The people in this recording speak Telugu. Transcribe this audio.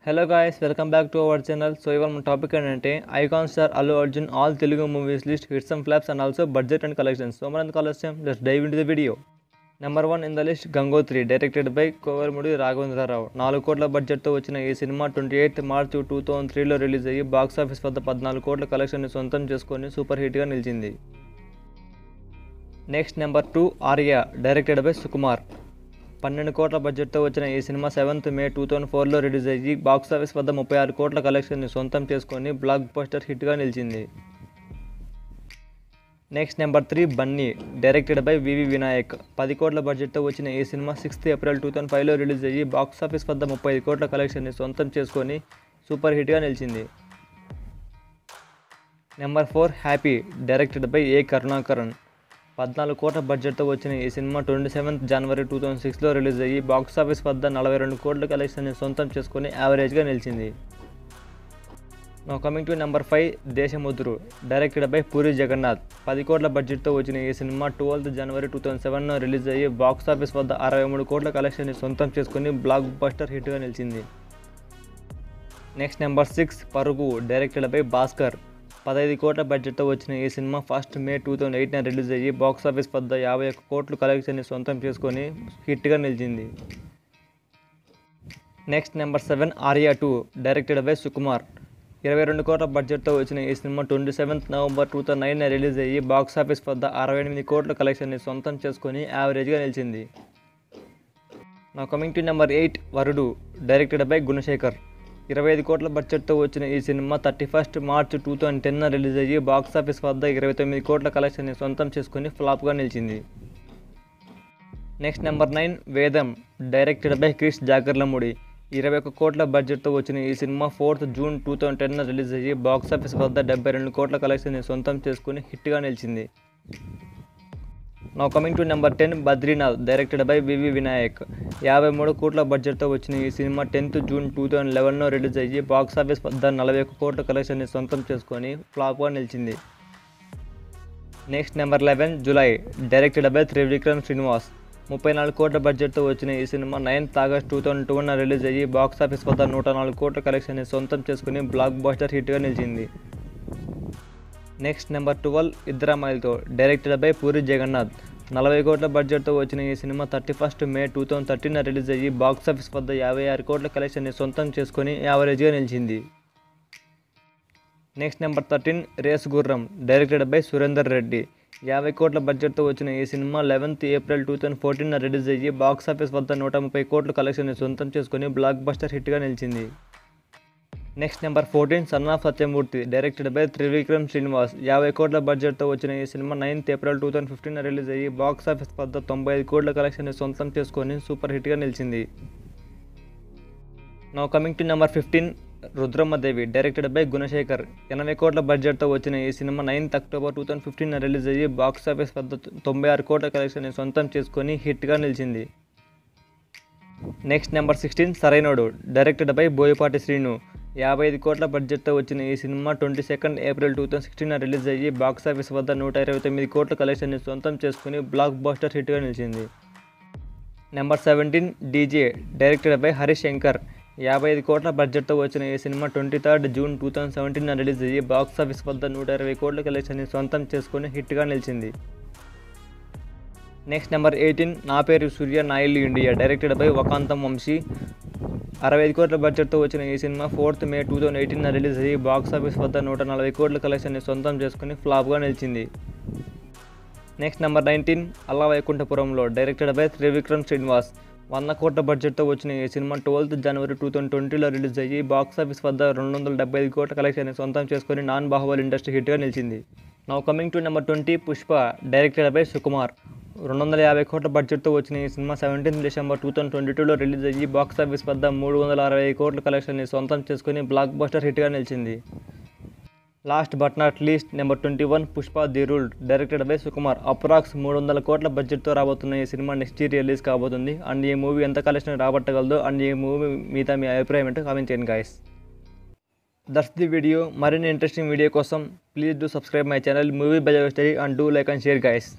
hello guys welcome back to our channel so ఇవాళ మన టాపిక్ ఏంటంటే icon star Allu Arjun all Telugu movies list hits and flops and also budget and collections so మన collection just dive in the video number one in the list Gangotri directed by Kovelamudi Raghavendra Rao నాలుగు కోట్ల బడ్జెట్తో వచ్చిన ఈ cinema twenty eighth March two thousand త్రీలో రిలీజ్ అయ్యి బాక్స్ ఆఫీస్ వద్ద పద్నాలుగు కోట్ల కలెక్షన్ని సొంతం చేసుకొని సూపర్ హిట్గా నిలిచింది next number two Arya directed by Sukumar పన్నెండు కోట్ల బడ్జెట్తో వచ్చిన ఈ సినిమా సెవెంత్ మే టూ థౌసండ్ ఫోర్లో రిలీజ్ అయ్యి బాక్స్ ఆఫీస్ వద్ద ముప్పై ఆరు కోట్ల కలెక్షన్ని సొంతం చేసుకొని బ్లాక్ బస్టర్ హిట్గా నిలిచింది next number three Bunny directed by V V Vinayak పది కోట్ల బడ్జెట్తో వచ్చిన ఈ సినిమా సిక్స్త్ ఏప్రిల్ టూ థౌసండ్ ఫైవ్లో రిలీజ్ అయ్యి బాక్స్ ఆఫీస్ వద్ద ముప్పై ఐదు కోట్ల కలెక్షన్ని సొంతం చేసుకొని సూపర్ హిట్గా నిలిచింది number four Happy directed by A Karunakaran పద్నాలుగు కోట్ల బడ్జెట్తో వచ్చిన ఈ cinema twenty seventh January two thousand సిక్స్లో రిలీజ్ అయ్యి బాక్స్ ఆఫీస్ వద్ద నలభై రెండు కోట్ల కలెక్షన్ని సొంతం చేసుకొని యావరేజ్గా నిలిచింది now coming to number five Desamuduru directed by Puri Jagannadh పది కోట్ల బడ్జెట్తో వచ్చిన ఈ cinema twelfth January two thousand సెవెన్లో రిలీజ్ అయ్యి బాక్స్ ఆఫీస్ వద్ద అరవై మూడు కోట్ల కలెక్షన్ని సొంతం చేసుకొని బ్లాక్ బస్టర్ హిట్గా నిలిచింది next number six Parugu directed by Bhaskar పదహైదు కోట్ల బడ్జెట్తో వచ్చిన ఈ సినిమా ఫస్ట్ మే టూ థౌసండ్ ఎయిట్న రిలీజ్ అయ్యి బాక్స్ ఆఫీస్ వద్ద యాభై ఒక్క కోట్లు కలెక్షన్ని సొంతం చేసుకొని హిట్గా నిలిచింది next number seven Arya two directed by Sukumar ఇరవై రెండు కోట్ల బడ్జెట్తో వచ్చిన ఈ cinema twenty seventh November two thousand nine release అయ్యి బాక్స్ ఆఫీస్ వద్ద అరవై ఎనిమిది కోట్ల కలెక్షన్ని సొంతం చేసుకొని యావరేజ్గా నిలిచింది now coming to number eight Varudu directed by Gunasekhar ఇరవై ఐదు కోట్ల బడ్జెట్తో వచ్చిన ఈ cinema thirty first March two thousand టెన్న రిలీజ్ అయ్యి బాక్స్ ఆఫీస్ వద్ద ఇరవై తొమ్మిది కోట్ల కలెక్షన్ని సొంతం చేసుకుని ఫ్లాప్గా నిలిచింది next number nine Vedam directed by Krish Jagarlamudi ఇరవై ఒక్క కోట్ల బడ్జెట్తో వచ్చిన ఈ cinema fourth June two thousand టెన్న రిలీజ్ అయ్యి బాక్స్ ఆఫీస్ వద్ద డెబ్బై రెండు కోట్ల కలెక్షన్ని సొంతం చేసుకుని హిట్గా నిలిచింది now coming to number ten Badrinath directed by V V Vinayak యాభై మూడు కోట్ల బడ్జెట్తో వచ్చిన ఈ cinema tenth June two thousand లెవెన్లో రిలీజ్ అయ్యి బాక్స్ ఆఫీస్ వద్ద నలభై ఒక్క కోట్ల కలెక్షన్ని సొంతం చేసుకొని ఫ్లాప్గా నిలిచింది next number eleven Julayi directed by Trivikram Srinivas ముప్పై నాలుగు కోట్ల బడ్జెట్తో వచ్చిన ఈ cinema ninth August two thousand టూన రిలీజ్ అయ్యి బాక్స్ ఆఫీస్ వద్ద నూట నాలుగు కోట్ల కలెక్షన్ని సొంతం చేసుకుని బ్లాక్ బస్టర్ హిట్గా నిలిచింది next number twelve Iddarammayilatho directed by Puri Jagannadh నలభై కోట్ల బడ్జెట్తో వచ్చిన ఈ cinema thirty first May two thousand థర్టీన రిలీజ్ అయ్యి బాక్స్ ఆఫీస్ వద్ద యాభై ఆరు కోట్ల కలెక్షన్ని సొంతం చేసుకొని యావరేజ్గా నిలిచింది next number thirteen race Gurram directed by Surender Reddy యాభై కోట్ల బడ్జెట్తో వచ్చిన ఈ cinema eleventh April two thousand fourteen release అయ్యి బాక్స్ ఆఫీస్ వద్ద నూట ముప్పై కోట్ల కలెక్షన్ని సొంతం చేసుకొని బ్లాక్ బస్టర్ హిట్గా నిలిచింది next number fourteen son of Satyamurthy directed by Trivikram Srinivas యాభై కోట్ల బడ్జెట్తో వచ్చిన ఈ cinema ninth April two thousand fifteen release అయ్యి బాక్స్ ఆఫీస్ వద్ద తొంభై ఐదు కోట్ల కలెక్షన్ని సొంతం చేసుకొని సూపర్ హిట్గా నిలిచింది now coming to number fifteen Rudhramadevi directed by Gunasekhar ఎనభై కోట్ల బడ్జెట్తో వచ్చిన ఈ cinema ninth October two thousand fifteen release అయ్యి బాక్స్ ఆఫీస్ వద్ద తొంభై ఆరు కోట్ల కలెక్షన్ని సొంతం చేసుకొని హిట్గా నిలిచింది next number sixteen Sarrainodu directed by Boyapati Srinu యాభై ఐదు కోట్ల బడ్జెట్తో వచ్చిన ఈ cinema twenty second April two thousand sixteen release అయ్యి బాక్స్ ఆఫీస్ వద్ద నూట ఇరవై తొమ్మిది కోట్ల కలెక్షన్ని సొంతం చేసుకుని బ్లాక్ బస్టర్ హిట్గా నిలిచింది number seventeen DJ directed by Harish Shankar యాభై ఐదు కోట్ల బడ్జెట్తో వచ్చిన ఈ cinema twenty third June two thousand seventeen release అయ్యి బాక్స్ ఆఫీస్ వద్ద నూట ఇరవై కోట్ల కలెక్షన్ని సొంతం చేసుకుని హిట్గా నిలిచింది next number eighteen Naa Peru Surya Naa Illu India directed by Vakkantham Vamsi అరవై ఐదు కోట్ల బడ్జెట్తో వచ్చిన ఈ cinema fourth May two thousand eighteen release అయ్యి బాక్స్ ఆఫీస్ వద్ద నూట నలభై కోట్ల కలెక్షన్ని సొంతం చేసుకుని ఫ్లాప్గా నిలిచింది next number nineteen Ala Vaikunthapurramuloo directed by Trivikram Srinivas వంద కోట్ల బడ్జెట్తో వచ్చిన ఈ cinema twelfth January two thousand ట్వంటీలో రిలీజ్ అయ్యి బాక్స్ ఆఫీస్ వద్ద రెండు వందల డెబ్బై ఐదు కోట్ల కలెక్షన్ని సొంతం చేసుకొని నాన్ బాహుబలి ఇండస్ట్రీ హిట్గా నిలిచింది now coming to number twenty Pushpa directed by Sukumar రెండు వందల యాభై కోట్ల బడ్జెట్తో వచ్చిన ఈ cinema seventeen December two thousand twenty టూలో రిలీజ్ అయ్యి బాక్స్ ఆఫీస్ వద్ద మూడు వందల అరవై కోట్ల కలెక్షన్ని సొంతం చేసుకుని బ్లాక్ బస్టర్ హిట్గా నిలిచింది last but not least number twenty one Pushpa the rule directed by Sukumar approx మూడు వందల కోట్ల బడ్జెట్తో రాబోతున్న ఈ సినిమా నెక్స్ట్ ఇయర్ రిలీజ్ కాబోతుంది అండ్ ఈ మూవీ ఎంత కలెక్షన్ రాబట్టగలదో అండ్ ఈ మూవీ మీద మీ అభిప్రాయం ఏంటో కామెంట్ చేయండి గాయస్ దట్స్ ది వీడియో మరిన్ని ఇంట్రెస్టింగ్ వీడియో కోసం please do subscribe my channel Movie Bazaar study and do like and share guys